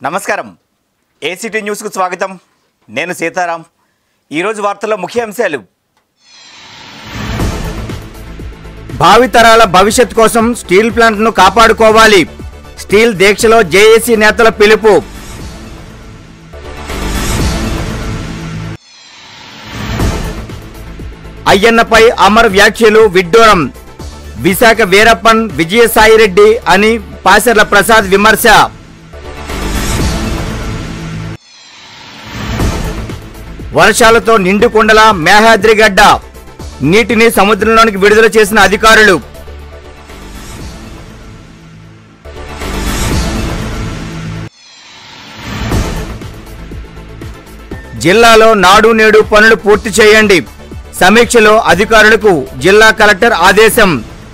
నమస్కారం ఏసీటీ న్యూస్కు స్వాగతం నేను సీతారాం ఈరోజు వార్తల్లో ముఖ్య అంశాలు భావితరాల భవిష్యత్ కోసం స్టీల్ ప్లాంట్ను కాపాడుకోవాలి స్టీల్ దీక్షలో జేఏసీ నేతల పిలుపు అయ్యన్నపై అమర్ వ్యాఖ్యలు విడ్డూరం విశాఖ వీరప్పన్ విజయసాయిరెడ్డి అని పాసర్ల ప్రసాద్ విమర్శ వర్షాలతో నిండుకుండల మేహాద్రిగడ్డ నీటిని సముద్రంలోనికి విడుదల చేసిన అధికారులు జిల్లాలో నాడు నేడు పనులు పూర్తి చేయండి సమీక్షలో అధికారులకు జిల్లా కలెక్టర్ ఆదేశం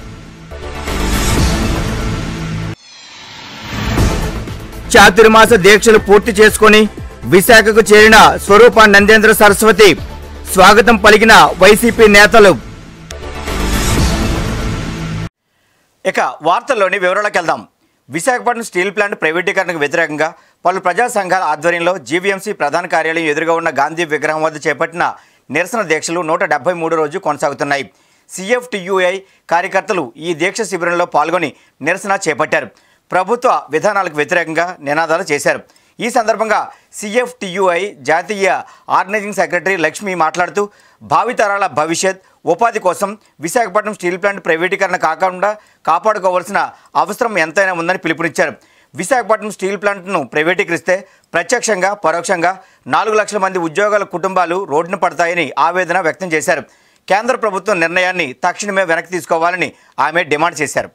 చాతుర్మాస దీక్షలు పూర్తి చేసుకొని విశాఖకు చేరిన స్వరూప నందేంద్ర సరస్వతి స్వాగతం పలికిన వైసీపీ నేతలు ఇక వార్తల్లోని వివరాలకు వెళ్దాం విశాఖపట్నం స్టీల్ ప్లాంట్ ప్రైవేటీకరణకు వ్యతిరేకంగా పలు ప్రజా సంఘాల ఆధ్వర్యంలో జీవీఎంసీ ప్రధాన కార్యాలయం ఎదురుగా ఉన్న గాంధీ విగ్రహం వద్ద చేపట్టిన నిరసన దీక్షలు నూట డెబ్బై మూడు రోజు కొనసాగుతున్నాయి సిఎఫ్టియుఐ కార్యకర్తలు ఈ దీక్ష శిబిరంలో పాల్గొని నిరసన చేపట్టారు ప్రభుత్వ విధానాలకు వ్యతిరేకంగా నినాదాలు చేశారు ఈ సందర్భంగా సిఎఫ్టియుఐ జాతీయ ఆర్గనైజింగ్ సెక్రటరీ లక్ష్మి మాట్లాడుతూ భావితరాల భవిష్యత్ ఉపాధి కోసం విశాఖపట్నం స్టీల్ ప్లాంట్ ప్రైవేటీకరణ కాకుండా కాపాడుకోవాల్సిన అవసరం ఎంతైనా ఉందని పిలుపునిచ్చారు విశాఖపట్నం స్టీల్ ప్లాంట్ను ప్రైవేటీకరిస్తే ప్రత్యక్షంగా పరోక్షంగా నాలుగు లక్షల మంది ఉద్యోగాల కుటుంబాలు రోడ్డున పడతాయని ఆవేదన వ్యక్తం చేశారు కేంద్ర ప్రభుత్వం నిర్ణయాన్ని తక్షణమే వెనక్కి తీసుకోవాలని ఆమె డిమాండ్ చేశారు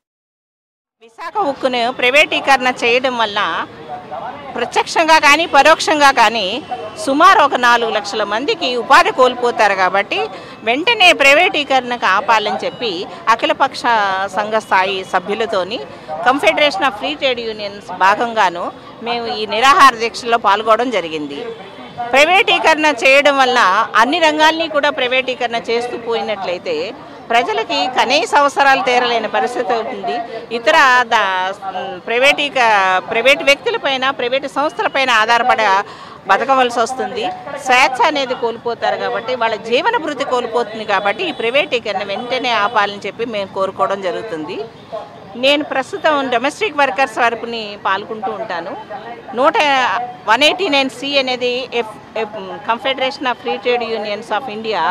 విశాఖ ఉక్కును ప్రైవేటీకరణ చేయడం వల్ల ప్రత్యక్షంగా కానీ పరోక్షంగా కానీ సుమారు ఒక నాలుగు లక్షల మందికి ఉపాధి కోల్పోతారు కాబట్టి వెంటనే ప్రైవేటీకరణకు ఆపాలని చెప్పి అఖిలపక్ష సంఘ స్థాయి సభ్యులతోని confederation of free trade unions భాగంగాను మేము ఈ నిరాహార దీక్షలో పాల్గొనడం జరిగింది ప్రైవేటీకరణ చేయడం వల్ల అన్ని రంగాల్ని కూడా ప్రైవేటీకరణ చేస్తూ పోయినట్లయితే ప్రజలకి కనీస అవసరాలు తీరలేని పరిస్థితి అవుతుంది ఇతర దా ప్రైవేటీక ప్రైవేట్ వ్యక్తులపైన ప్రైవేటు సంస్థలపైన ఆధారపడ బతకవలసి వస్తుంది స్వేచ్ఛ అనేది కోల్పోతారు కాబట్టి వాళ్ళ జీవన భృతి కోల్పోతుంది కాబట్టి ఈ ప్రైవేటీకరణ వెంటనే ఆపాలని చెప్పి మేము కోరుకోవడం జరుగుతుంది నేను ప్రస్తుతం డొమెస్టిక్ వర్కర్స్ వరపుని పాల్గొంటూ ఉంటాను నూట వన్ ఎయిటీ నైన్ సి అనేది F confederation of free trade unions of India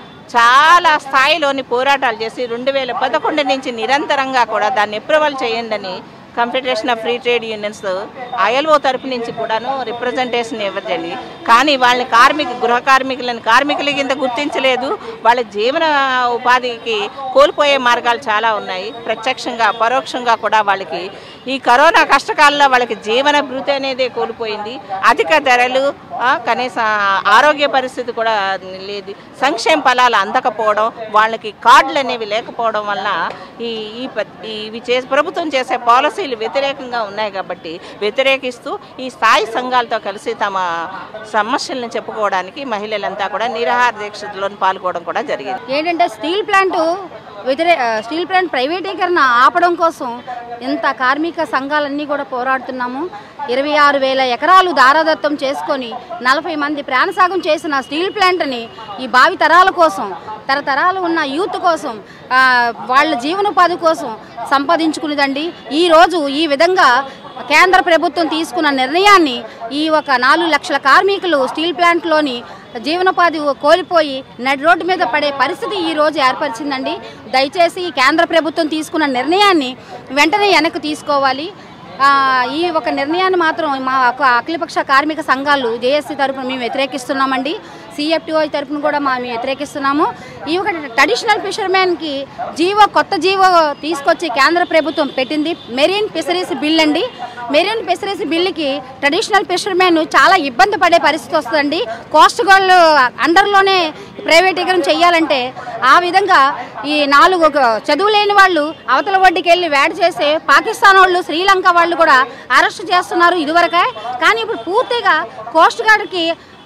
చాలా స్థాయిలోని పోరాటాలు చేసి రెండు వేల పదకొండు నుంచి నిరంతరంగా కూడా దాన్ని అప్రూవల్ చేయండి అని confederation of free trade unions ILO తరపు నుంచి కూడాను రిప్రజెంటేషన్ ఇవ్వదండి కానీ వాళ్ళని కార్మిక గృహ కార్మికులను కార్మికుల కింద గుర్తించలేదు వాళ్ళ జీవన ఉపాధికి కోల్పోయే మార్గాలు చాలా ఉన్నాయి ప్రత్యక్షంగా పరోక్షంగా కూడా వాళ్ళకి ఈ కరోనా కష్టకాలంలో వాళ్ళకి జీవన భృతి అనేది కోల్పోయింది అధిక ధరలు ఆ, కనీస ఆరోగ్య పరిస్థితి కూడా లేదు సంక్షేమ ఫలాలు అందకపోవడం వాళ్ళకి కార్డులు అనేవి లేకపోవడం వల్ల ఈ ఈ ప- ఈ- ఇవి చేసే ప్రభుత్వం చేసే పాలసీలు వ్యతిరేకంగా ఉన్నాయి కాబట్టి వ్యతిరేకిస్తూ ఈ స్థాయి సంఘాలతో కలిసి తమ సమస్యలను చెప్పుకోవడానికి మహిళలంతా కూడా నిరాహార దీక్షలో పాల్గొనడం కూడా జరిగింది ఏంటంటే స్టీల్ ప్లాంట్ వ్యతిరే ఆ, స్టీల్ ప్లాంట్ ప్రైవేటీకరణ ఆపడం కోసం ఇంత కార్మిక సంఘాలన్నీ కూడా పోరాడుతున్నాము ఇరవై ఆరు వేల ఎకరాలు దారాదత్తం చేసుకొని నలభై మంది ప్రాణసాగం చేసిన స్టీల్ ప్లాంట్ని ఈ భావి తరాల కోసం తరతరాలు ఉన్న యూత్ కోసం ఆ, వాళ్ళ జీవనోపాధి కోసం సంపాదించుకునేదండి ఈరోజు ఈ విధంగా కేంద్ర ప్రభుత్వం తీసుకున్న నిర్ణయాన్ని ఈ ఒక నాలుగు లక్షల కార్మికులు స్టీల్ ప్లాంట్లోని జీవనోపాధి కోల్పోయి నడి రోడ్డు మీద పడే పరిస్థితి ఈ రోజు ఏర్పరిచిందండి దయచేసి ఈ కేంద్ర ప్రభుత్వం తీసుకున్న నిర్ణయాన్ని వెంటనే వెనక్కి తీసుకోవాలి ఆ, ఈ ఒక నిర్ణయాన్ని మాత్రం మా ఒక అఖిలపక్ష కార్మిక సంఘాలు జేఎస్సీ తరపున మేము వ్యతిరేకిస్తున్నామండి సిఎఫ్టిఓ తరపున కూడా మా మేము వ్యతిరేకిస్తున్నాము ఈ ఒక ట్రెడిషనల్ ఫిషర్మెన్కి జీవో కొత్త జీవో తీసుకొచ్చి కేంద్ర ప్రభుత్వం పెట్టింది మెరీన్ ఫిషరీస్ బిల్ అండి మెరీన్ ఫిషరీస్ బిల్లుకి ట్రెడిషనల్ ఫిషర్మెన్ చాలా ఇబ్బంది పడే పరిస్థితి వస్తుందండి కోస్ట్ గార్డ్ అండర్లోనే ప్రైవేటీకరణ చేయాలంటే ఆ విధంగా ఈ నాలుగు ఒక చదువు లేని వాళ్ళు అవతల వడ్డీకి వెళ్ళి వేట చేసే పాకిస్తాన్ వాళ్ళు శ్రీలంక వాళ్ళు కూడా అరెస్ట్ చేస్తున్నారు ఇదివరకే కానీ ఇప్పుడు పూర్తిగా కోస్ట్ గార్డ్కి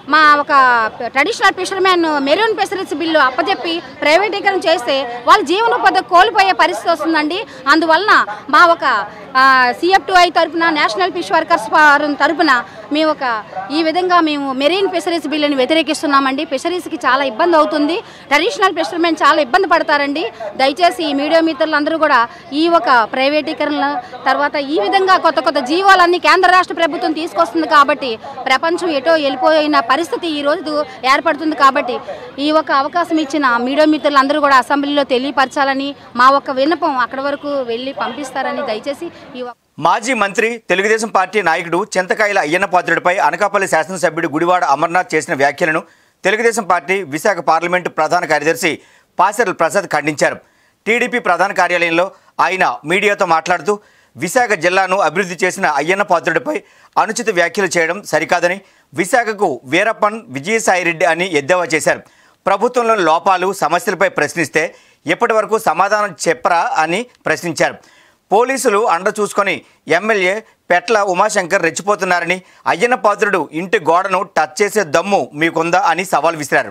మా ఒక traditional fishermen marine fisheries bill అప్పచెప్పి ప్రైవేటీకరణ చేస్తే వాళ్ళ జీవనోపాధి కోల్పోయే పరిస్థితి వస్తుందండి అందువలన మా ఒక సిఎఫ్ టు ఐ తరపున నేషనల్ ఫిష్ వర్కర్స్ ఫారం తరపున మేము ఒక ఈ విధంగా మేము మెరీన్ ఫిషరీస్ బిల్లుని వ్యతిరేకిస్తున్నామండి ఫిషరీస్కి చాలా ఇబ్బంది అవుతుంది ట్రెడిషనల్ ఫిషర్మెన్ చాలా ఇబ్బంది పడతారండి దయచేసి ఈ మీడియా మిత్రులందరూ కూడా ఈ ఒక ప్రైవేటీకరణ తర్వాత ఈ విధంగా కొత్త కొత్త జీవాలన్నీ కేంద్ర రాష్ట్ర ప్రభుత్వం తీసుకొస్తుంది కాబట్టి ప్రపంచం ఎటో వెళ్ళిపోయిన పరిస్థితి ఈ రోజు ఏర్పడుతుంది కాబట్టి ఈ ఒక అవకాశం ఇచ్చిన మీడియా మిత్రులందరూ కూడా అసెంబ్లీలో తెలియపరచాలని మా ఒక్క విన్నపం అక్కడి వరకు వెళ్ళి పంపిస్తారని దయచేసి ఈ ఒక్క- మాజీ మంత్రి తెలుగుదేశం పార్టీ నాయకుడు చింతకాయల అయ్యన్న పాత్రుడిపై అనకాపల్లి శాసనసభ్యుడు గుడివాడ అమర్నాథ్ చేసిన వ్యాఖ్యలను తెలుగుదేశం పార్టీ విశాఖ పార్లమెంటు ప్రధాన కార్యదర్శి పాసెర్ల ప్రసాద్ ఖండించారు టీడీపీ ప్రధాన కార్యాలయంలో ఆయన మీడియాతో మాట్లాడుతూ విశాఖ జిల్లాను అభివృద్ధి చేసిన అయ్యన్న పాత్రుడిపై అనుచిత వ్యాఖ్యలు చేయడం సరికాదని విశాఖకు వీరప్పన్ విజయసాయిరెడ్డి అని ఎద్దేవా చేశారు ప్రభుత్వంలోని లోపాలు సమస్యలపై ప్రశ్నిస్తే ఇప్పటి వరకు సమాధానం చెప్పరా అని ప్రశ్నించారు పోలీసులు అండ చూసుకొని ఎమ్మెల్యే పెట్ల ఉమాశంకర్ రెచ్చిపోతున్నారని అయ్యన్న పాత్రుడు ఇంటి గోడను టచ్ చేసే దమ్ము మీకుందా అని సవాల్ విసిరారు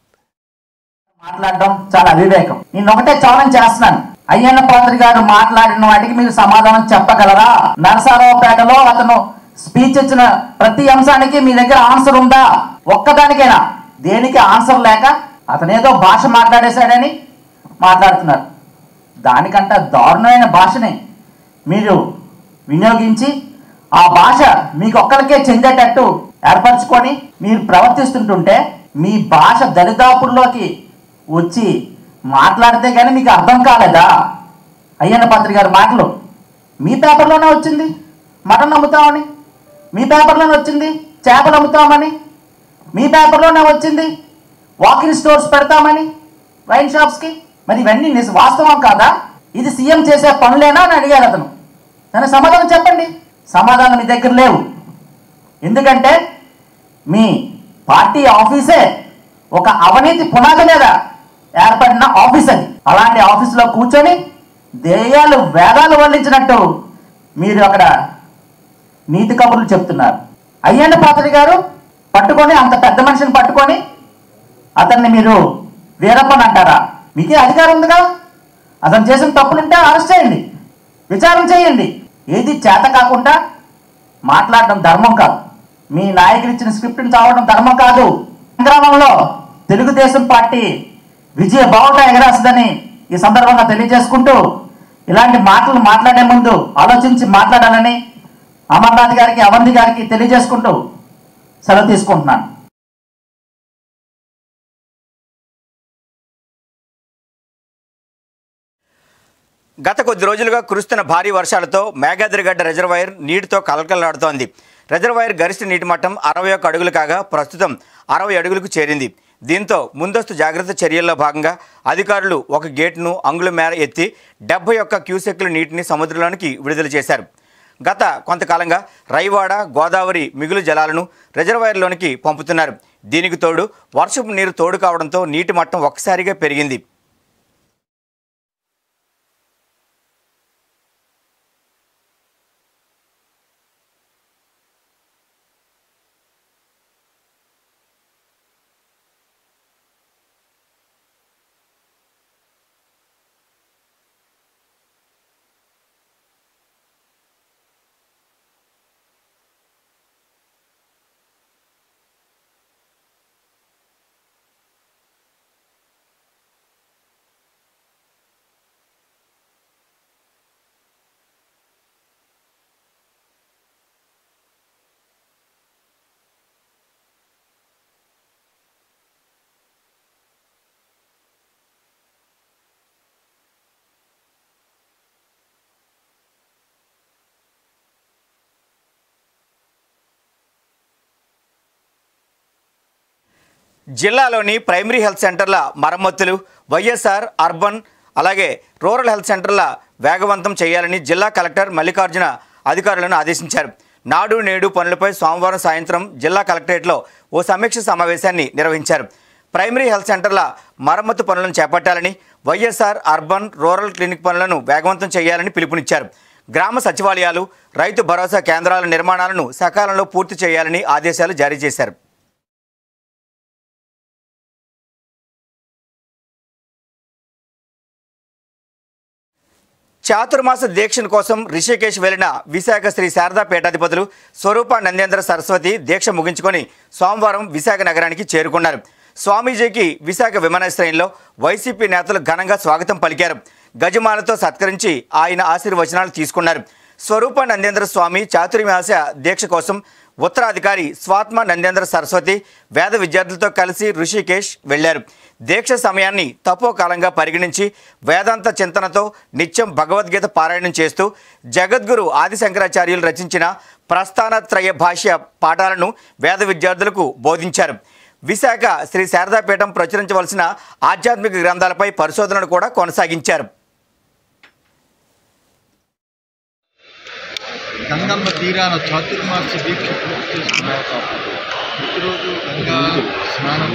మాట్లాడడం చాలా అవివేకం నేను ఒకటే ఛాలెంజ్ చేస్తున్నాను అయ్యన్న పాత్రి గారు మాట్లాడిన వాటికి మీరు సమాధానం చెప్పగలరా నరసారావుపేటలో అతను స్పీచ్ ఇచ్చిన ప్రతి అంశానికి మీ దగ్గర ఆన్సర్ ఉందా ఒక్కదానికైనా దేనికి ఆన్సర్ లేక అతను ఏదో భాష మాట్లాడేశాడని మాట్లాడుతున్నారు దానికంటే దారుణమైన భాషని మీరు వినియోగించి ఆ భాష మీకు ఒక్కరికే చెందేటట్టు ఏర్పరచుకొని మీరు ప్రవర్తిస్తుంటుంటే మీ భాష దరిదాపుల్లోకి వచ్చి మాట్లాడితే కానీ మీకు అర్థం కాలేదా అయ్యన్న పాత్రి గారి మాటలు మీ పేపర్లోనే వచ్చింది మటన్ అమ్ముతామని మీ పేపర్లోనే వచ్చింది చేపలు అమ్ముతామని మీ పేపర్లోనే వచ్చింది వాకింగ్ స్టోర్స్ పెడతామని వైన్ షాప్స్కి మరి ఇవన్నీ నిజ వాస్తవం కాదా ఇది సీఎం చేసే పనులేనా అని అడిగారు అతను దానికి సమాధానం చెప్పండి సమాధానం మీ దగ్గర లేవు ఎందుకంటే మీ పార్టీ ఆఫీసే ఒక అవినీతి పునాది మీద ఏర్పడిన ఆఫీస్ అది అలాంటి ఆఫీసులో కూర్చొని దేయాలు వేదాలు వల్లించినట్టు మీరు అక్కడ నీతి కబుర్లు చెప్తున్నారు అయ్యన్న పాత్రి గారు పట్టుకొని అంత పెద్ద మనిషిని పట్టుకొని అతన్ని మీరు వీరప్పని అంటారా మీకే అధికారం ఉందిగా అతను చేసిన తప్పులుంటే అరెస్ట్ చేయండి విచారణ చేయండి ఏది చేత కాకుండా మాట్లాడడం ధర్మం కాదు మీ నాయకులు ఇచ్చిన స్క్రిప్ట్ని చావడం ధర్మం కాదు గ్రామంలో తెలుగుదేశం పార్టీ విజయ బావుట ఎగరేస్తుందని ఈ సందర్భంగా తెలియజేసుకుంటూ ఇలాంటి మాటలు మాట్లాడే ముందు ఆలోచించి మాట్లాడాలని అమర్నాథ్ గారికి అవంతి గారికి తెలియజేసుకుంటూ సెలవు తీసుకుంటున్నాను గత కొద్ది రోజులుగా కురుస్తున్న భారీ వర్షాలతో మేఘాద్రిగడ్డ రిజర్వాయర్ నీటితో కలకలలాడుతోంది రిజర్వాయర్ గరిష్ట నీటి మట్టం అరవై ఒక్క అడుగులు కాగా ప్రస్తుతం అరవై అడుగులకు చేరింది దీంతో ముందస్తు జాగ్రత్త చర్యల్లో భాగంగా అధికారులు ఒక గేట్ను అంగుళం మేర ఎత్తి డెబ్బై ఒక్క క్యూసెక్కుల నీటిని సముద్రంలోనికి విడుదల చేశారు గత కొంతకాలంగా రైవాడ గోదావరి మిగులు జలాలను రిజర్వాయర్లోనికి పంపుతున్నారు దీనికి తోడు వర్షపు నీరు తోడు కావడంతో నీటి మట్టం ఒక్కసారిగా పెరిగింది జిల్లాలోని ప్రైమరీ హెల్త్ సెంటర్ల మరమ్మతులు వైఎస్ఆర్ అర్బన్ అలాగే రూరల్ హెల్త్ సెంటర్ల వేగవంతం చేయాలని జిల్లా కలెక్టర్ మల్లికార్జున అధికారులను ఆదేశించారు నాడు నేడు పనులపై సోమవారం సాయంత్రం జిల్లా కలెక్టరేట్లో ఓ సమీక్ష సమావేశాన్ని నిర్వహించారు ప్రైమరీ హెల్త్ సెంటర్ల మరమ్మతు పనులను చేపట్టాలని వైఎస్ఆర్ అర్బన్ రూరల్ క్లినిక్ పనులను వేగవంతం చేయాలని పిలుపునిచ్చారు గ్రామ సచివాలయాలు రైతు భరోసా కేంద్రాల నిర్మాణాలను సకాలంలో పూర్తి చేయాలని ఆదేశాలు జారీ చేశారు చాతుర్మాస దీక్షను కోసం రిషికేశ్ వెళ్లిన విశాఖ శ్రీ శారదా పీఠాధిపతులు స్వరూప నందేంద్ర సరస్వతి దీక్ష ముగించుకొని సోమవారం విశాఖ నగరానికి చేరుకున్నారు స్వామీజీకి విశాఖ విమానాశ్రయంలో వైసీపీ నేతలు ఘనంగా స్వాగతం పలికారు గజమాలతో సత్కరించి ఆయన ఆశీర్వచనాలు తీసుకున్నారు స్వరూప నందేంద్ర స్వామి చాతుర్మాస దీక్ష కోసం ఉత్తరాధికారి స్వాత్మ నందేంద్ర సరస్వతి వేద విద్యార్థులతో కలిసి ఋషికేశ్ వెళ్లారు దీక్ష సమయాన్ని తపోకాలంగా పరిగణించి వేదాంత చింతనతో నిత్యం భగవద్గీత పారాయణం చేస్తూ జగద్గురు ఆదిశంకరాచార్యులు రచించిన ప్రస్థానత్రయ భాష్య పాఠాలను వేద విద్యార్థులకు బోధించారు విశాఖ శ్రీ శారదాపీఠం ప్రచురించవలసిన ఆధ్యాత్మిక గ్రంథాలపై పరిశోధనలు కూడా కొనసాగించారు గంగమ్మ తీరాన చాతుర్మాస దీక్ష పూర్తి చేసుకున్నారు ప్రతిరోజు గంగా స్నానం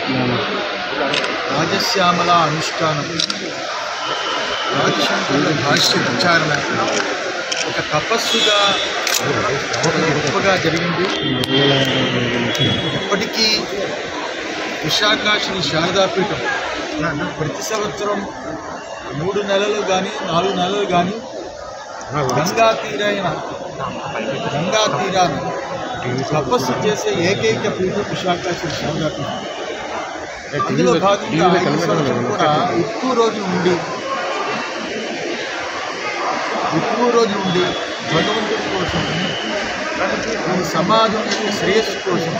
రాజశ్యామల అనుష్ఠానం రాజశంకరుల భాష్య విచారణ ఒక తపస్సుగా ఒక గొప్పగా జరిగింది ఎప్పటికీ విశాఖ శ్రీ శారదాపీఠం ప్రతి సంవత్సరం మూడు నెలలు కానీ నాలుగు నెలలు కానీ గంగా తీరైన గంగా తీరాన తపస్సు చేసే ఏకైక పీఠం విశాఖ శ్రీ శారదా పీఠం అందులో భాగంగా ఈ సంవత్సరం కూడా ఎక్కువ రోజులు ఉండి ఎక్కువ రోజులు ఉండి భగవంతుడి కోసం మన సమాజం యొక్క శ్రేయస్సు కోసం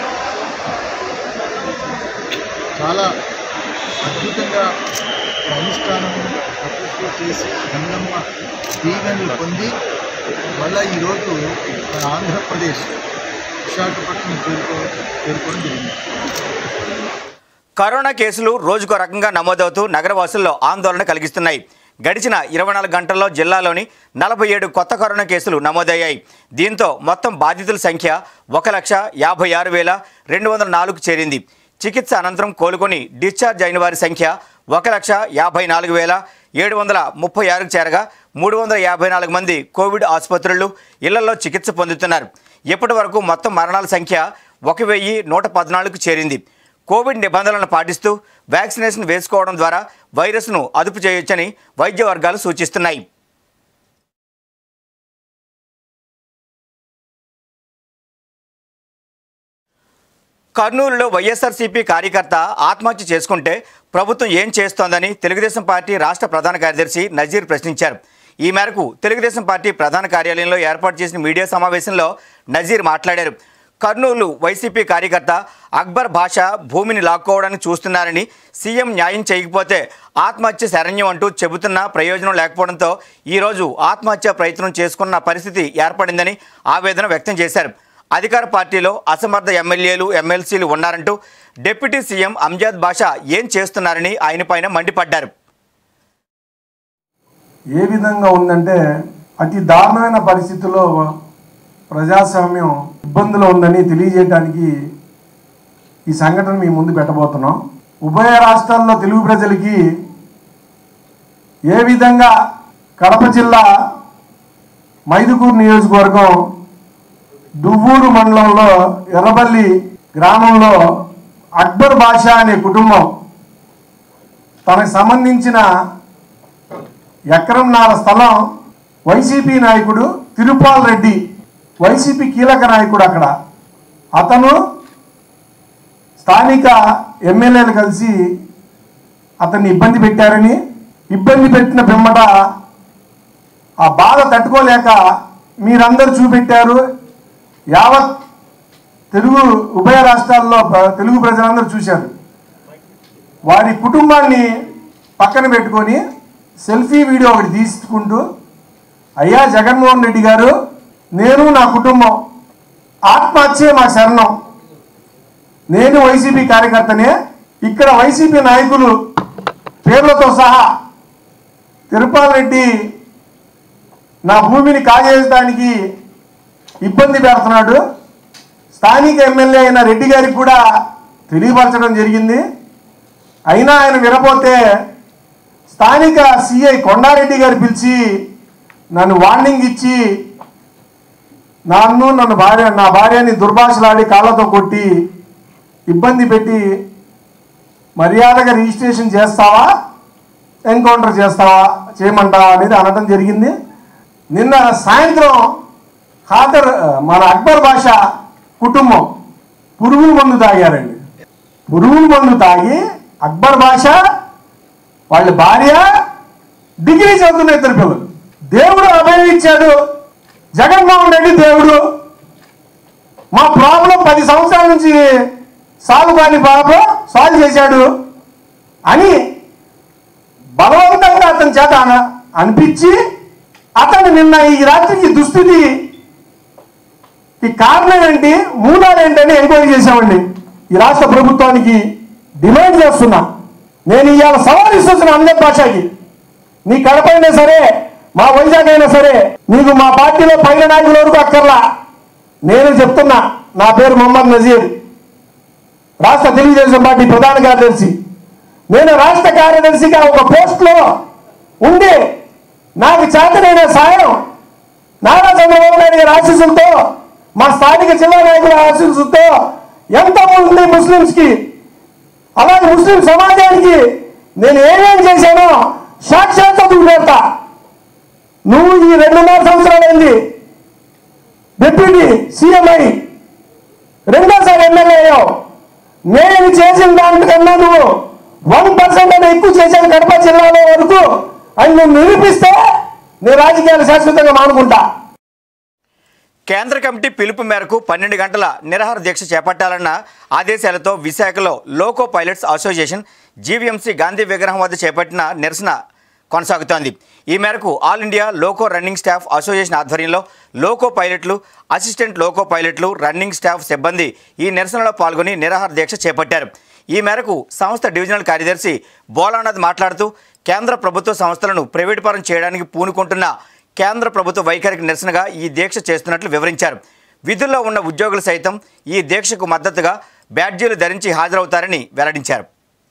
చాలా అద్భుతంగా అనుష్ఠానం తపస్సు చేసి గంగమ్మ దీవెనలు పొంది మళ్ళా ఈరోజు మన ఆంధ్రప్రదేశ్ విశాఖపట్నం చేరుకో చేరుకోవడం జరిగింది కరోనా కేసులు రోజుకో రకంగా నమోదవుతూ నగరవాసుల్లో ఆందోళన కలిగిస్తున్నాయి గడిచిన ఇరవై నాలుగు గంటల్లో జిల్లాలోని నలభై ఏడు కొత్త కరోనా కేసులు నమోదయ్యాయి దీంతో మొత్తం బాధితుల సంఖ్య ఒక లక్ష యాభై ఆరు వేల రెండు వందల నాలుగు చేరింది చికిత్స అనంతరం కోలుకొని డిశ్చార్జ్ అయిన వారి సంఖ్య ఒక లక్ష యాభై నాలుగు వేల ఏడు వందల ముప్పై ఆరుకు చేరగా మూడు వందల యాభై నాలుగు మంది కోవిడ్ ఆసుపత్రులు ఇళ్లలో చికిత్స పొందుతున్నారు ఇప్పటి వరకు మొత్తం మరణాల సంఖ్య ఒక వెయ్యి నూట పద్నాలుగుకు చేరింది కోవిడ్ నిబంధనలను పాటిస్తూ వ్యాక్సినేషన్ వేసుకోవడం ద్వారా వైరస్ను అదుపు చేయొచ్చని వైద్య వర్గాలు సూచిస్తున్నాయి కర్నూలులో వైఎస్ఆర్సీపీ కార్యకర్త ఆత్మహత్య చేసుకుంటే ప్రభుత్వం ఏం చేస్తోందని తెలుగుదేశం పార్టీ రాష్ట్ర ప్రధాన కార్యదర్శి నజీర్ ప్రశ్నించారు ఈ మేరకు తెలుగుదేశం పార్టీ ప్రధాన కార్యాలయంలో ఏర్పాటు చేసిన మీడియా సమావేశంలో నజీర్ మాట్లాడారు కర్నూలు వైసీపీ కార్యకర్త అక్బర్ భాష భూమిని లాక్కోవడానికి చూస్తున్నారని సీఎం న్యాయం చేయకపోతే ఆత్మహత్య శరణ్యం అంటూ చెబుతున్నా ప్రయోజనం లేకపోవడంతో ఈరోజు ఆత్మహత్య ప్రయత్నం చేసుకున్న పరిస్థితి ఏర్పడిందని ఆవేదన వ్యక్తం చేశారు అధికార పార్టీలో అసమర్థ ఎమ్మెల్యేలు ఎమ్మెల్సీలు ఉన్నారంటూ డిప్యూటీ సీఎం అంజాద్ బాషా ఏం చేస్తున్నారని ఆయన పైన మండిపడ్డారు ఏ విధంగా ఉందంటే అతి దారుణమైన పరిస్థితుల్లో ప్రజాస్వామ్యం ఇబ్బందులు ఉందని తెలియజేయడానికి ఈ సంఘటన మీ ముందు పెట్టబోతున్నాం ఉభయ రాష్ట్రాల్లో తెలుగు ప్రజలకి ఏ విధంగా కడప జిల్లా మైదుకూరు నియోజకవర్గం దువ్వూరు మండలంలో ఎర్రబల్లి గ్రామంలో అక్బర్ బాషా అనే కుటుంబం తనకు సంబంధించిన ఎకరంన్నర స్థలం వైసీపీ నాయకుడు తిరుపాల్ రెడ్డి వైసీపీ కీలక నాయకుడు అక్కడ అతను స్థానిక ఎమ్మెల్యేలు కలిసి అతన్ని ఇబ్బంది పెట్టారని ఇబ్బంది పెట్టిన పిమ్మట ఆ బాధ తట్టుకోలేక మీరందరూ చూపెట్టారు యావత్ తెలుగు ఉభయ రాష్ట్రాల్లో ప్ర- తెలుగు ప్రజలందరూ చూశారు వారి కుటుంబాన్ని పక్కన పెట్టుకొని సెల్ఫీ వీడియో ఒకటి తీసుకుంటూ అయ్యా జగన్మోహన్ రెడ్డి గారు నేను నా కుటుంబం ఆత్మహత్యే మా శరణం నేను వైసీపీ కార్యకర్తనే ఇక్కడ వైసీపీ నాయకులు పేర్లతో సహా తిరుపాల్ రెడ్డి నా భూమిని కాజేయడానికి ఇబ్బంది పెడుతున్నాడు స్థానిక ఎమ్మెల్యే అయిన రెడ్డి గారికి కూడా తెలియపరచడం జరిగింది అయినా ఆయన వినపోతే స్థానిక సిఐ కొండారెడ్డి గారు పిలిచి నన్ను వార్నింగ్ ఇచ్చి నన్ను నన్ను భార్య నా భార్యని దుర్భాషలాడి కాళ్ళతో కొట్టి ఇబ్బంది పెట్టి మర్యాదగా రిజిస్ట్రేషన్ చేస్తావా ఎన్కౌంటర్ చేస్తావా చేయమంటావా అనేది అనడం జరిగింది నిన్న సాయంత్రం ఖాదర్ మన అక్బర్ భాష కుటుంబం పురుగుల మందు తాగారండి పురుగుల మందు తాగి అక్బర్ భాష వాళ్ళ భార్య డిగ్రీ చదువుతున్న ఇద్దరు పిల్లలు దేవుడు అభయం ఇచ్చాడు జగన్మోహన్ రెడ్డి దేవుడు మా ప్రాబ్లం పది సంవత్సరాల నుంచి సాల్వ్ కాని ప్రాబ్లం సాల్వ్ చేశాడు అని బలవంతంగా అతని చేత అన- అనిపించి అతను నిన్న ఈ రాత్రికి దుస్థితి ఈ కారణం ఏంటి మూలాలు ఏంటని ఎంక్వైరీ చేశామండి ఈ రాష్ట్ర ప్రభుత్వానికి డిమాండ్ చేస్తున్నా నేను ఇవాళ సవాల్ ఇస్తున్నా అందరి భాషకి నీ కడప అయినా సరే మా వైజాగ్ అయినా సరే నీకు మా పార్టీలో పైన నాయకుల వరకు అక్కర్లా నేను చెప్తున్నా నా పేరు మొహమ్మద్ నజీర్ రాష్ట్ర తెలుగుదేశం పార్టీ ప్రధాన కార్యదర్శి నేను రాష్ట్ర కార్యదర్శిగా ఒక పోస్ట్లో ఉండి నాకు చేతనైన సాయం నారా చంద్రబాబు నాయుడు గారి ఆశీస్సులతో మా స్థానిక జిల్లా నాయకుల ఆశీస్సులతో ఎంత ఉంది ముస్లింస్ కి అలాగే ముస్లిం సమాజానికి నేను ఏమేం చేశానో సాక్షాత్ చదువు పెడతా నువ్వు ఈ రెండున్నర సంవత్సరాలైంది డిప్యూటీ సీఎం అయి రెండోసారి ఎమ్మెల్యే అయ్యావు నేను చేసిన దానికన్నా నువ్వు వన్ పర్సెంట్ అని ఎక్కువ చేశాను కడప జిల్లాలో వరకు అని నువ్వు నిరూపిస్తే నీ రాజకీయాలు శాశ్వతంగా మానుకుంటా కేంద్ర కమిటీ పిలుపు మేరకు పన్నెండు గంటల నిరాహార దీక్ష చేపట్టాలన్న ఆదేశాలతో విశాఖలో loco pilots association GVMC Gandhi విగ్రహం వద్ద చేపట్టిన నిరసన కొనసాగుతోంది ఈ మేరకు all India loco running staff association ఆధ్వర్యంలో లోకో పైలట్లు అసిస్టెంట్ లోకో పైలట్లు రన్నింగ్ స్టాఫ్ సిబ్బంది ఈ నిరసనలో పాల్గొని నిరాహార దీక్ష చేపట్టారు ఈ మేరకు సంస్థ డివిజనల్ కార్యదర్శి బోలానాథ్ మాట్లాడుతూ కేంద్ర ప్రభుత్వ సంస్థలను ప్రైవేటు పరం చేయడానికి పూనుకుంటున్న కేంద్ర ప్రభుత్వ వైఖరికి నిరసనగా ఈ దీక్ష చేస్తున్నట్లు వివరించారు విధుల్లో ఉన్న ఉద్యోగులు సైతం ఈ దీక్షకు మద్దతుగా బ్యాడ్జీలు ధరించి హాజరవుతారని వెల్లడించారు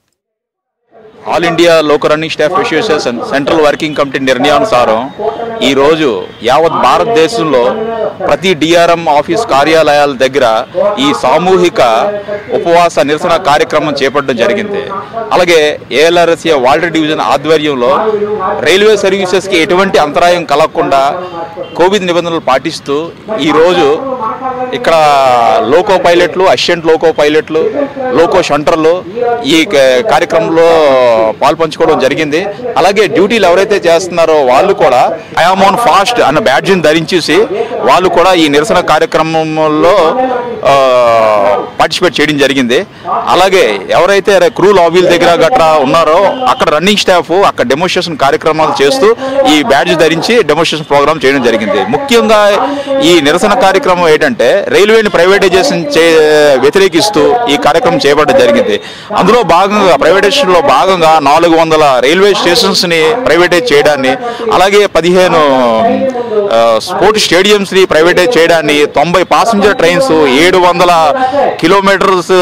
all India loco running staff association central working committee నిర్ణయానుసారం ఈరోజు యావత్ భారతదేశంలో ప్రతి డిఆర్ఎం ఆఫీస్ కార్యాలయాల దగ్గర ఈ సామూహిక ఉపవాస నిరసన కార్యక్రమం చేపట్టడం జరిగింది అలాగే ఏఎల్ఆర్ఎస్ఏ వాల్టర్ డివిజన్ ఆధ్వర్యంలో రైల్వే సర్వీసెస్కి ఎటువంటి అంతరాయం కలగకుండా కోవిడ్ నిబంధనలు పాటిస్తూ ఈరోజు ఇక్కడ లోకో పైలట్లు అసిస్టెంట్ లోకో పైలట్లు లోకో షంటర్లు ఈ క- కార్యక్రమంలో పాల్పంచుకోవడం జరిగింది అలాగే డ్యూటీలు ఎవరైతే చేస్తున్నారో వాళ్ళు కూడా ఐఆమ్ ఆన్ ఫాస్ట్ అన్న బ్యాడ్జిని ధరించేసి వాళ్ళు కూడా ఈ నిరసన కార్యక్రమంలో పార్టిసిపేట్ చేయడం జరిగింది అలాగే ఎవరైతే క్రూ లాబీల దగ్గర గట్రా ఉన్నారో అక్కడ రన్నింగ్ స్టాఫ్ అక్కడ డెమోన్స్ట్రేషన్ కార్యక్రమాలు చేస్తూ ఈ బ్యాడ్జ్ ధరించి డెమోన్స్ట్రేషన్ ప్రోగ్రామ్ చేయడం జరిగింది ముఖ్యంగా ఈ నిరసన కార్యక్రమం ఏంటంటే రైల్వేని ప్రైవేటైజేషన్ చే వ్యతిరేకిస్తూ ఈ కార్యక్రమం చేపట్టడం జరిగింది అందులో భాగంగా ప్రైవేటైజేషన్లో భాగంగా నాలుగు వందల రైల్వే స్టేషన్స్ని ప్రైవేటైజ్ చేయడాన్ని అలాగే పదిహేను స్పోర్ట్స్ స్టేడియంస్ని ప్రైవేటైజ్ చేయడాన్ని తొంభై పాసింజర్ ట్రైన్స్ ఏడు వందల కిలోమీటర్స్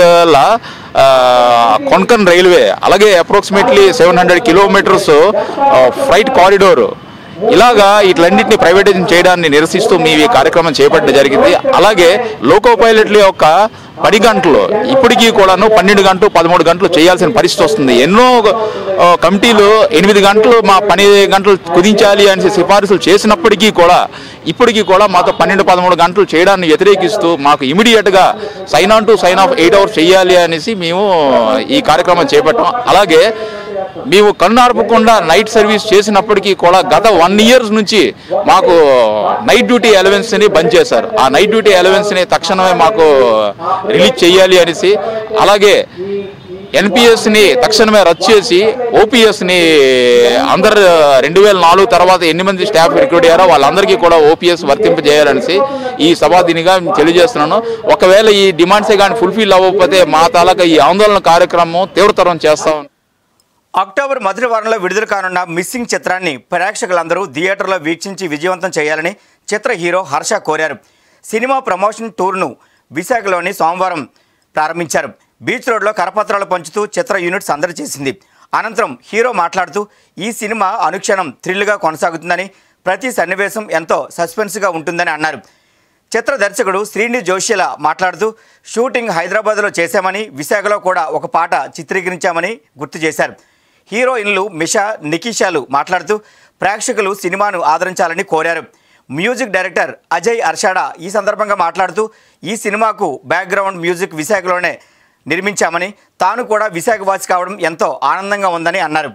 కొన్కన్ రైల్వే అలాగే approximately seven hundred kilometres flight corridor ఇలాగా వీటిలన్నింటినీ ప్రైవేటైజేషన్ చేయడాన్ని నిరసిస్తూ మీ ఈ కార్యక్రమం చేపట్టడం జరిగింది అలాగే లోకో పైలట్ల యొక్క పది గంటలు ఇప్పటికీ కూడాను పన్నెండు గంటలు పదమూడు గంటలు చేయాల్సిన పరిస్థితి వస్తుంది ఎన్నో ఆ, కమిటీలు ఎనిమిది గంటలు మా పని గంటలు కుదించాలి అని సిఫారసులు చేసినప్పటికీ కూడా ఇప్పటికీ కూడా మాతో పన్నెండు పదమూడు గంటలు చేయడాన్ని వ్యతిరేకిస్తూ మాకు ఇమీడియట్గా sign on to sign off eight hours చేయాలి అనేసి మేము ఈ కార్యక్రమం చేపట్టాం అలాగే మేము కన్ను నైట్ సర్వీస్ చేసినప్పటికీ కూడా గత వన్ ఇయర్స్ నుంచి మాకు నైట్ డ్యూటీ అలవెన్స్ని బంద్ చేశారు ఆ నైట్ డ్యూటీ అలవెన్స్ని తక్షణమే మాకు రిలీజ్ చేయాలి అనేసి అలాగే ఎన్పిఎస్ని తక్షణమే రద్దు చేసి ఓపీఎస్ని అందరు రెండు వేల నాలుగు తర్వాత ఎన్ని మంది స్టాఫ్ రిక్రూట్ అయ్యారో వాళ్ళందరికీ కూడా ఓపీఎస్ వర్తింపజేయాలనేసి ఈ సభాదినిగా తెలియజేస్తున్నాను ఒకవేళ ఈ డిమాండ్సే కానీ ఫుల్ఫిల్ అవ్వకపోతే మా తాలూకా ఈ ఆందోళన కార్యక్రమం తీవ్రతరం చేస్తాం అక్టోబర్ మొదటి వారంలో విడుదల కానున్న మిస్సింగ్ చిత్రాన్ని ప్రేక్షకులందరూ థియేటర్లో వీక్షించి విజయవంతం చేయాలని చిత్ర హీరో హర్ష కోరారు సినిమా ప్రమోషన్ టూర్ను విశాఖలోని సోమవారం ప్రారంభించారు బీచ్ రోడ్లో కరపత్రాలు పంచుతూ చిత్ర యూనిట్ సందడి చేసింది అనంతరం హీరో మాట్లాడుతూ ఈ సినిమా అనుక్షణం థ్రిల్గా కొనసాగుతుందని ప్రతి సన్నివేశం ఎంతో సస్పెన్స్గా ఉంటుందని అన్నారు చిత్ర దర్శకుడు శ్రీని జోషిల మాట్లాడుతూ షూటింగ్ హైదరాబాద్లో చేశామని విశాఖలో కూడా ఒక పాట చిత్రీకరించామని గుర్తు చేశారు హీరోయిన్లు మిషా నికిషాలు మాట్లాడుతూ ప్రేక్షకులు సినిమాను ఆదరించాలని కోరారు మ్యూజిక్ డైరెక్టర్ అజయ్ అర్షాడా ఈ సందర్భంగా మాట్లాడుతూ ఈ సినిమాకు బ్యాక్గ్రౌండ్ మ్యూజిక్ విశాఖలోనే నిర్మించామని తాను కూడా విశాఖవాసి కావడం ఎంతో ఆనందంగా ఉందని అన్నారు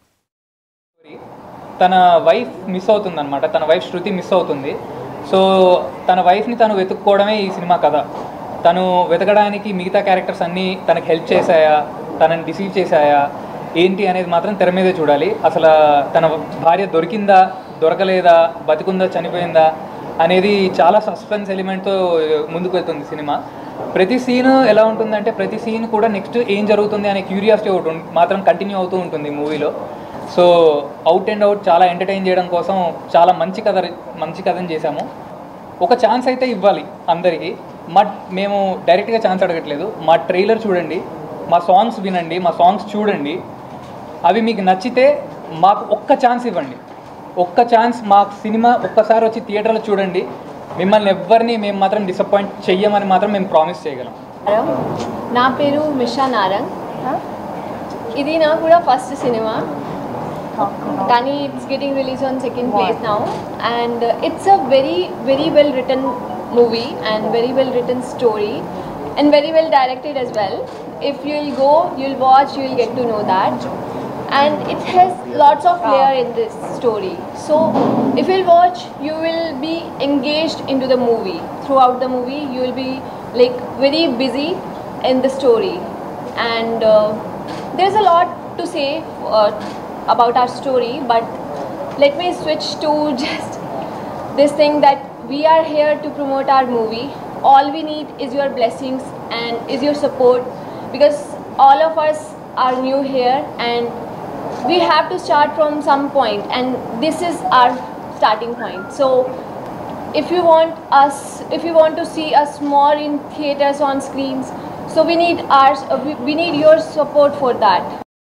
తన వైఫ్ మిస్ అవుతుంది అనమాట తన వైఫ్ శృతి మిస్ అవుతుంది సో తన వైఫ్ని తను వెతుక్కోవడమే ఈ సినిమా కథ తను వెతకడానికి మిగతా క్యారెక్టర్స్ అన్నీ తనకి హెల్ప్ చేశాయా తనని డిసీవ్ చేశాయా ఏంటి అనేది మాత్రం తెర మీదే చూడాలి అసలు తన భార్య దొరికిందా దొరకలేదా బతికుందా చనిపోయిందా అనేది చాలా సస్పెన్స్ ఎలిమెంట్తో ముందుకు వెళ్తుంది సినిమా ప్రతి సీన్ ఎలా ఉంటుందంటే ప్రతి సీన్ కూడా నెక్స్ట్ ఏం జరుగుతుంది అనే క్యూరియాసిటీ ఒకటి ఉం- మాత్రం కంటిన్యూ అవుతూ ఉంటుంది మూవీలో సో అవుట్ అండ్ అవుట్ చాలా ఎంటర్టైన్ చేయడం కోసం చాలా మంచి కథ మంచి కథని చేశాము ఒక ఛాన్స్ అయితే ఇవ్వాలి అందరికీ మా మేము డైరెక్ట్గా ఛాన్స్ అడగట్లేదు మా ట్రైలర్ చూడండి మా సాంగ్స్ వినండి మా సాంగ్స్ చూడండి అవి మీకు నచ్చితే మాకు ఒక్క ఛాన్స్ ఇవ్వండి ఒక్క ఛాన్స్ మా సినిమా ఒక్కసారి వచ్చి థియేటర్లో చూడండి మిమ్మల్ని ఎవ్వరిని మేము మాత్రం డిసప్పాయింట్ చెయ్యమని మాత్రం మేము ప్రామిస్ చేయగలం నా పేరు మిషా నారంగ్ ఇది నా కూడా ఫస్ట్ సినిమా కానీ it's getting release on second place now and it's uh very very well return movie and very well return story and very well directed as well if you will go you'll watch you'll get to know that and it has lots of layer in this story so if you'll watch you will be engaged into the movie throughout the movie you will be like very busy in the story and uh, there's a lot to say uh, about our story but let me switch to just this thing that we are here to promote our movie all we need is your blessings and is your support because all of us are new here and we have to start from some point and this is our starting point so if you want us if you want to see us more in theaters on screens so we need ours uh, we, we need your support for that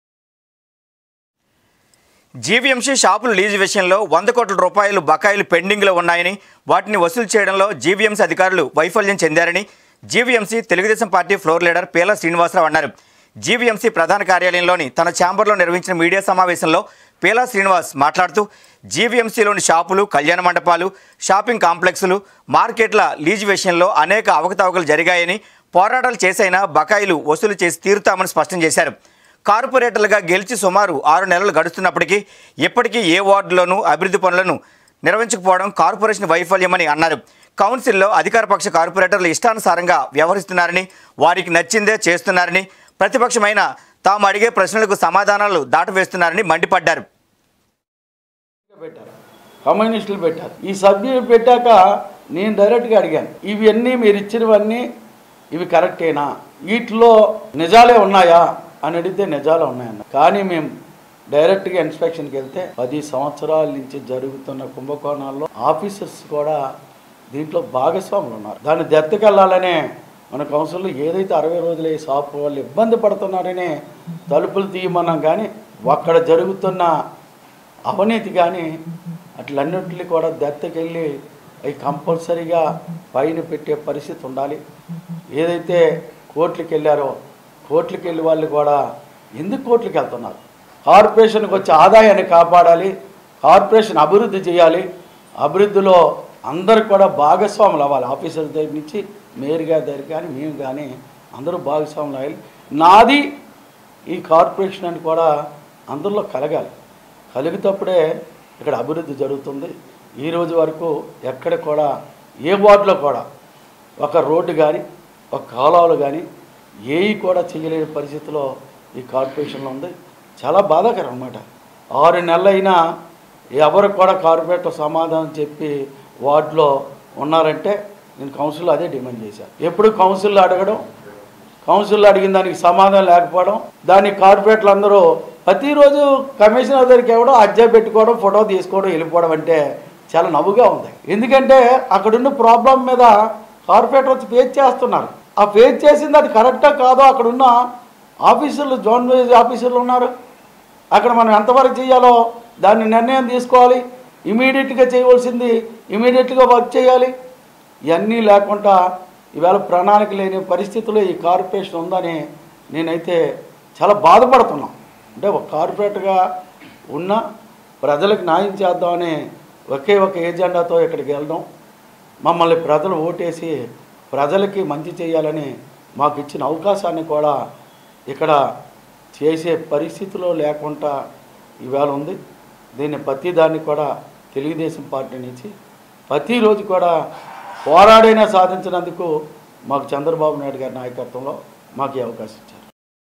GVMC షాపుల lease విషయంలో వంద కోట్ల రూపాయలు బకాయిలు పెండింగ్లో ఉన్నాయని వాటిని వసూలు చేయడంలో జీవీఎంసీ అధికారులు వైఫల్యం చెందారని GVMC Telugu Desam party floor leader Pela Srinivasa Rao అన్నారు జీవీఎంసీ ప్రధాన కార్యాలయంలోని తన ఛాంబర్లో నిర్వహించిన మీడియా సమావేశంలో పేలా శ్రీనివాస్ మాట్లాడుతూ జీవీఎంసీలోని షాపులు కళ్యాణ మండపాలు షాపింగ్ కాంప్లెక్సులు మార్కెట్ల లీజు విషయంలో అనేక అవకతవకలు జరిగాయని పోరాటాలు చేసైనా బకాయిలు వసూలు చేసి తీరుతామని స్పష్టం చేశారు కార్పొరేటర్లుగా గెలిచి సుమారు ఆరు నెలలు గడుస్తున్నప్పటికీ ఇప్పటికీ ఏ వార్డులోనూ అభివృద్ధి పనులను నిర్వహించకపోవడం కార్పొరేషన్ వైఫల్యమని అన్నారు కౌన్సిల్లో అధికారపక్ష కార్పొరేటర్లు ఇష్టానుసారంగా వ్యవహరిస్తున్నారని వారికి నచ్చిందే చేస్తున్నారని ప్రతిపక్షమైన తాము అడిగే ప్రశ్నలకు సమాధానాలు దాటవేస్తున్నారని మండిపడ్డారు పెట్టారు కమ్యూనిస్టులు పెట్టారు ఈ సబ్జెక్ట్ పెట్టాక నేను డైరెక్ట్గా అడిగాను ఇవన్నీ మీరు ఇచ్చినవన్నీ ఇవి కరెక్టేనా వీటిలో నిజాలే ఉన్నాయా అని అడిగితే నిజాలే ఉన్నాయన్న కానీ మేము డైరెక్ట్గా ఇన్స్పెక్షన్కి వెళ్తే పది సంవత్సరాల నుంచి జరుగుతున్న కుంభకోణాల్లో ఆఫీసర్స్ కూడా దీంట్లో భాగస్వాములు ఉన్నారు దాన్ని దత్తకెళ్ళాలనే మన కౌన్సిల్లో ఏదైతే అరవై రోజులు ఈ షాప్ వాళ్ళు ఇబ్బంది పడుతున్నారనే తలుపులు తీయమన్నాం కానీ అక్కడ జరుగుతున్న అవినీతి కానీ అట్లన్నింటినీ కూడా దత్తకెళ్ళి అవి కంపల్సరీగా పైన పెట్టే పరిస్థితి ఉండాలి ఏదైతే కోర్టులకు వెళ్ళారో కోర్టులకు వెళ్ళి వాళ్ళు కూడా ఎందుకు కోర్టులకు వెళ్తున్నారు కార్పొరేషన్కి వచ్చే ఆదాయాన్ని కాపాడాలి కార్పొరేషన్ అభివృద్ధి చేయాలి అభివృద్ధిలో అందరు కూడా భాగస్వాములు అవ్వాలి ఆఫీసర్ దగ్గర నుంచి మేయర్ గారి దగ్గర కానీ మేము కానీ అందరూ భాగస్వాములు అవ్వాలి నాది ఈ కార్పొరేషన్ అని కూడా అందరిలో కలగాలి కలిగితప్పుడే ఇక్కడ అభివృద్ధి జరుగుతుంది ఈ రోజు వరకు ఎక్కడ కూడా ఏ వార్డులో కూడా ఒక రోడ్డు కానీ ఒక కాలువలు కానీ ఏవి కూడా చేయలేని పరిస్థితిలో ఈ కార్పొరేషన్లో ఉంది చాలా బాధాకరం అన్నమాట ఆరు నెలలైనా ఎవరు కూడా కార్పొరేటర్ సమాధానం చెప్పి వార్డులో ఉన్నారంటే నేను కౌన్సిల్లో అదే డిమాండ్ చేశాను ఎప్పుడు కౌన్సిల్లో అడగడం కౌన్సిల్లో అడిగిన దానికి సమాధానం లేకపోవడం దాన్ని కార్పొరేటర్లు అందరూ ప్రతిరోజు కమిషనర్ దగ్గరికి ఇవ్వడం అజ్జా పెట్టుకోవడం ఫోటో తీసుకోవడం వెళ్ళిపోవడం అంటే చాలా నవ్వుగా ఉంది ఎందుకంటే అక్కడున్న ప్రాబ్లం మీద కార్పొరేటర్ వచ్చి ఫేస్ చేస్తున్నారు ఆ ఫేస్ చేసింది అది కరెక్టా కాదో అక్కడున్న ఆఫీసర్లు జోన్ వైజ్ ఆఫీసర్లు ఉన్నారు అక్కడ మనం ఎంతవరకు చేయాలో దాన్ని నిర్ణయం తీసుకోవాలి ఇమీడియట్గా చేయవలసింది ఇమీడియట్గా వర్క్ చేయాలి ఇవన్నీ లేకుండా ఈవేళ ప్రణాళిక లేని పరిస్థితిలో ఈ కార్పొరేషన్ ఉందని నేనైతే చాలా బాధపడుతున్నాం అంటే ఒక కార్పొరేట్గా ఉన్న ప్రజలకు న్యాయం చేద్దామని ఒకే ఒక ఏజెండాతో ఇక్కడికి వెళ్ళడం మమ్మల్ని ప్రజలు ఓటేసి ప్రజలకి మంచి చేయాలని మాకు ఇచ్చిన అవకాశాన్ని కూడా ఇక్కడ చేసే పరిస్థితిలో లేకుండా ఇవాళ ఉంది దీన్ని ప్రతి దాన్ని కూడా తెలుగుదేశం పార్టీ నుంచి ప్రతిరోజు కూడా పోరాడైనా సాధించినందుకు మాకు చంద్రబాబు నాయుడు గారి నాయకత్వంలో మాకు ఈ అవకాశం ఇచ్చారు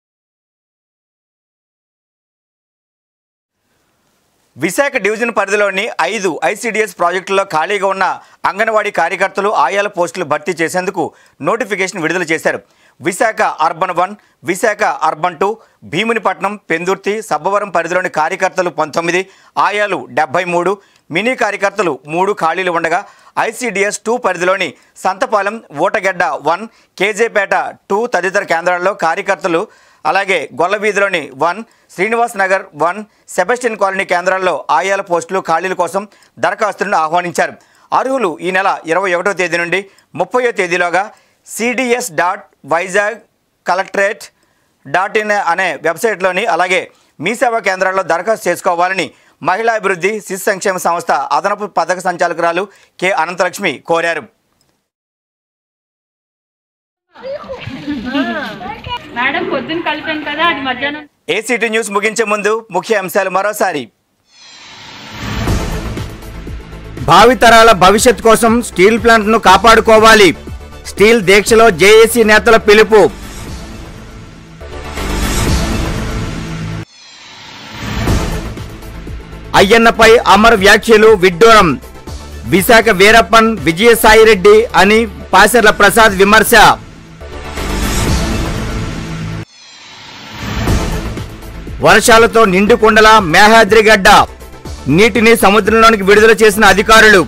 విశాఖ డివిజన్ పరిధిలోని ఐదు ఐసీడీఎస్ ప్రాజెక్టుల్లో ఖాళీగా ఉన్న అంగన్వాడీ కార్యకర్తలు ఆయాల పోస్టులు భర్తీ చేసేందుకు నోటిఫికేషన్ విడుదల చేశారు Visakha urban one Visakha urban two Bheemunipatnam Pendurthi Sabbavaram పరిధిలోని కార్యకర్తలు పంతొమ్మిది ఆయాలు డెబ్బై మూడు మినీ కార్యకర్తలు మూడు ఖాళీలు ఉండగా ఐసీడీఎస్ టూ పరిధిలోని సంతపాలెం ఓటగెడ్డ వన్ కేజేపేట టూ తదితర కేంద్రాల్లో కార్యకర్తలు అలాగే గొల్లవీధిలోని one Srinivas Nagar one Sebastian colony కేంద్రాల్లో ఆయాల పోస్టులు ఖాళీల కోసం దరఖాస్తులను ఆహ్వానించారు అర్హులు ఈ నెల ఇరవై ఒకటో తేదీ నుండి ముప్పయో తేదీలోగా CDS dot Vizag collectorate dot in అనే వెబ్సైట్లోని అలాగే మీ సేవా కేంద్రాల్లో దరఖాస్తు చేసుకోవాలని మహిళా అభివృద్ధి శిశు సంక్షేమ సంస్థ అదనపు పథక సంచాలకురాలు కె అనంతలక్ష్మి కోరారు మేడం పొద్దున్న కలిపాను కదా అది మధ్యాహ్నం ఏసీటీ న్యూస్ ముగించే ముందు ముఖ్య అంశాలు మరోసారి భావితరాల భవిష్యత్ కోసం స్టీల్ ప్లాంట్ను కాపాడుకోవాలి స్టీల్ దీక్షలో జేఏసీ నేతల పిలుపు అయ్యన్నపై అమర్ వ్యాఖ్యలు విడ్డూరం విశాఖ వీరప్పన్ విజయసాయిరెడ్డి అని పాసర్ల ప్రసాద్ విమర్శ వర్షాలతో నిండుకుండల మేహాద్రిగడ్డ నీటిని సముద్రంలోనికి విడుదల చేసిన అధికారులు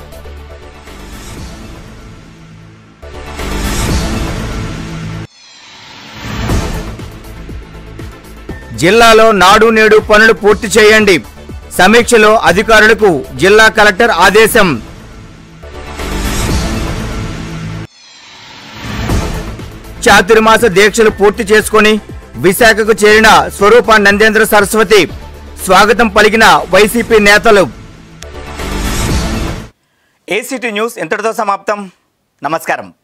జిల్లాలో నాడు నేడు పనులు పూర్తి చేయండి సమీక్షలో అధికారులకు జిల్లా కలెక్టర్ ఆదేశం చాతుర్మాస దీక్షలు పూర్తి చేసుకొని విశాఖకు చేరిన స్వరూప నందేంద్ర సరస్వతి స్వాగతం పలికిన వైసీపీ నేతలు ఏసీటీ న్యూస్ ఇంతటితో సమాప్తం నమస్కారం